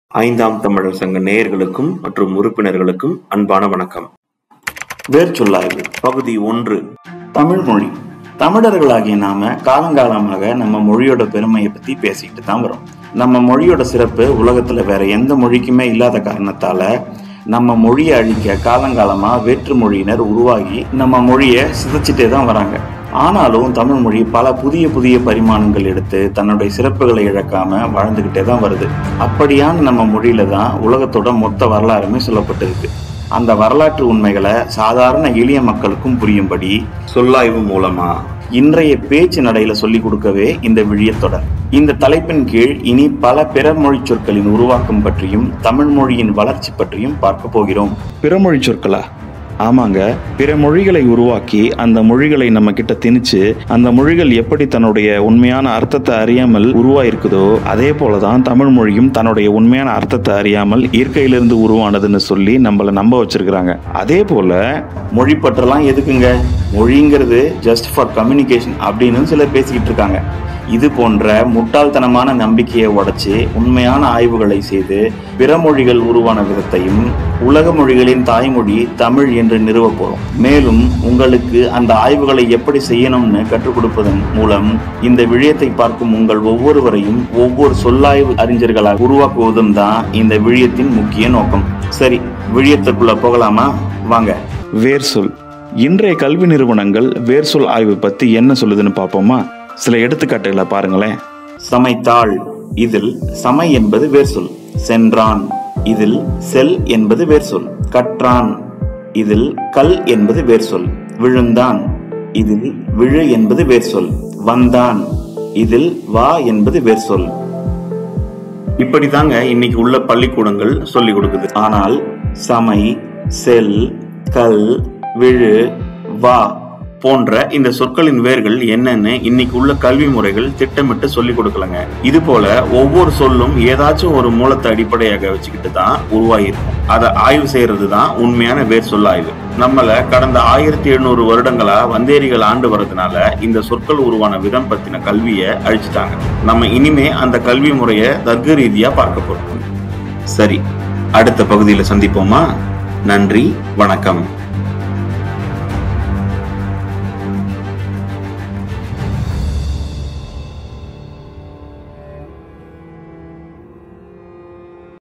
ஐந்தாம் தமிழர் சங்க நேயர்களுக்கும் மற்றும் உறுப்பினர்களுக்கும் அன்பான வணக்கம் வேர்ச்சொல்லாய்வு பகுதி ஒன்று தமிழ் மொழி தமிழர்களாகிய நாம காலங்காலமாக நம்ம மொழியோட பெருமையை பத்தி பேசிக்கிட்டு தான் வரோம் நம்ம மொழியோட சிறப்பு உலகத்துல வேற எந்த மொழிக்குமே இல்லாத காரணத்தால நம்ம மொழியை அழிக்க காலங்காலமா வேற்று மொழியினர் உருவாகி நம்ம மொழியை சிதைச்சிட்டே தான் வராங்க ஆனாலும் தமிழ் மொழி பல புதிய புதிய பரிமாணங்கள் எடுத்து தன்னுடைய சிறப்புகளை இழக்காம வாழ்ந்துகிட்டே தான் வருது அப்படியான நம்ம மொழியில தான் உலகத்தோட மொத்த வரலாறுமே சொல்லப்பட்டிருக்கு அந்த வரலாற்று உண்மைகளை சாதாரண எளிய மக்களுக்கும் புரியும்படி சொல்லாய்வு மூலமா இன்றைய பேச்சு நடையில சொல்லிக் கொடுக்கவே இந்த விழியத்தொடர் இந்த தலைப்பின் கீழ் இனி பல பிற மொழி சொற்களின் உருவாக்கம் பற்றியும் தமிழ் மொழியின் வளர்ச்சி பற்றியும் பார்க்க போகிறோம் பிறமொழி சொற்களா ஆமாங்க பிற மொழிகளை உருவாக்கி அந்த மொழிகளை நம்ம கிட்ட திணிச்சு அந்த மொழிகள் எப்படி தன்னுடைய உண்மையான அர்த்தத்தை அறியாமல் உருவாயிருக்குதோ அதே போலதான் தமிழ் மொழியும் தன்னுடைய உண்மையான அர்த்தத்தை அறியாமல் இயற்கையிலிருந்து உருவானதுன்னு சொல்லி நம்மள நம்ப வச்சிருக்கிறாங்க அதே போல மொழி பற்றெல்லாம் எதுக்குங்க மொழிங்கிறது ஜஸ்ட் ஃபார் கம்யூனிகேஷன் அப்படின்னு சிலர் பேசிக்கிட்டு இருக்காங்க இது போன்ற முட்டாள்தனமான நம்பிக்கையை உடைச்சு உண்மையான ஆய்வுகளை செய்து பிற மொழிகள் உருவான விதத்தையும் உலக மொழிகளின் தாய்மொழி தமிழ் என்று நிறுவ போறோம் மேலும் உங்களுக்கு அந்த ஆய்வுகளை எப்படி செய்யணும்னு கற்றுக் கொடுப்பதன் மூலம் இந்த விழயத்தை பார்க்கும் உங்கள் ஒவ்வொருவரையும் ஒவ்வொரு சொல்லாய்வு அறிஞர்களாக உருவாக்குவதும் தான் இந்த விழயத்தின் முக்கிய நோக்கம் சரி விழயத்துக்குள்ள போகலாமா வாங்க வேர் சொல் இன்றைய கல்வி நிறுவனங்கள் வேர் சொல் ஆய்வு பத்தி என்ன சொல்லுதுன்னு பார்ப்போமா சில எடுத்துக்காட்டுகளை பாருங்களேன் சமைத்தாள் இதில் சமை என்பது வேர் சொல் சென்றான் இதில் செல் என்பது வேர் சொல் கற்றான் இதில் கல் என்பது வேர் சொல் விழுந்தான் இதில் விழு என்பது வேர் சொல் வந்தான் இதில் வா என்பது வேர் சொல் இப்படிதாங்க இன்னைக்கு உள்ள பள்ளிக்கூடங்கள் சொல்லி கொடுக்குது ஆனால் சமை செல் கல் விழு வா போன்ற இந்த சொற்களின் வேர்கள் என்னன்னு இன்னைக்கு உள்ள கல்வி முறைகள் திட்டமிட்டு சொல்லி கொடுக்கலங்க இது போல ஒவ்வொரு சொல்லும் ஏதாச்சும் ஒரு மூலத்தை அடிப்படையாக வச்சுக்கிட்டு தான் உருவாகிருக்கும் அதை ஆய்வு செய்யறது தான் உண்மையான வேர் சொல் ஆய்வு நம்மள கடந்த ஆயிரத்தி எழுநூறு வருடங்களா வந்தேரிகள் ஆண்டு வரதுனால இந்த சொற்கள் உருவான விதம் பத்தின கல்வியை அழிச்சிட்டாங்க நம்ம இனிமே அந்த கல்வி முறையை தர்க்க ரீதியா பார்க்க போறோம் சரி அடுத்த பகுதியில் சந்திப்போமா நன்றி வணக்கம்